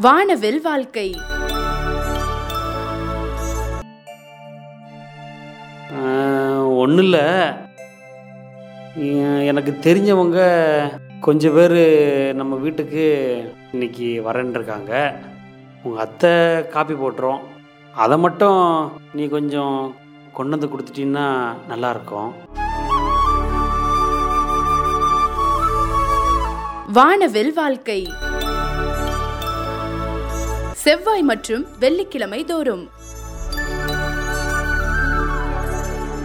வானவில் வாழ்க்கை ஒன்றும் இல்லை எனக்கு தெரிஞ்சவங்க கொஞ்சம் பேர் நம்ம வீட்டுக்கு இன்னைக்கு வரேன்னு இருக்காங்க உங்கள் அத்தை காப்பி போட்டுரும் அதை மட்டும் நீ கொஞ்சம் கொண்டு வந்து கொடுத்துட்டீங்கன்னா நல்லாயிருக்கும் வானவில் வாழ்க்கை செவ்வாய் மற்றும் வெள்ளிக்கிழமை தோறும்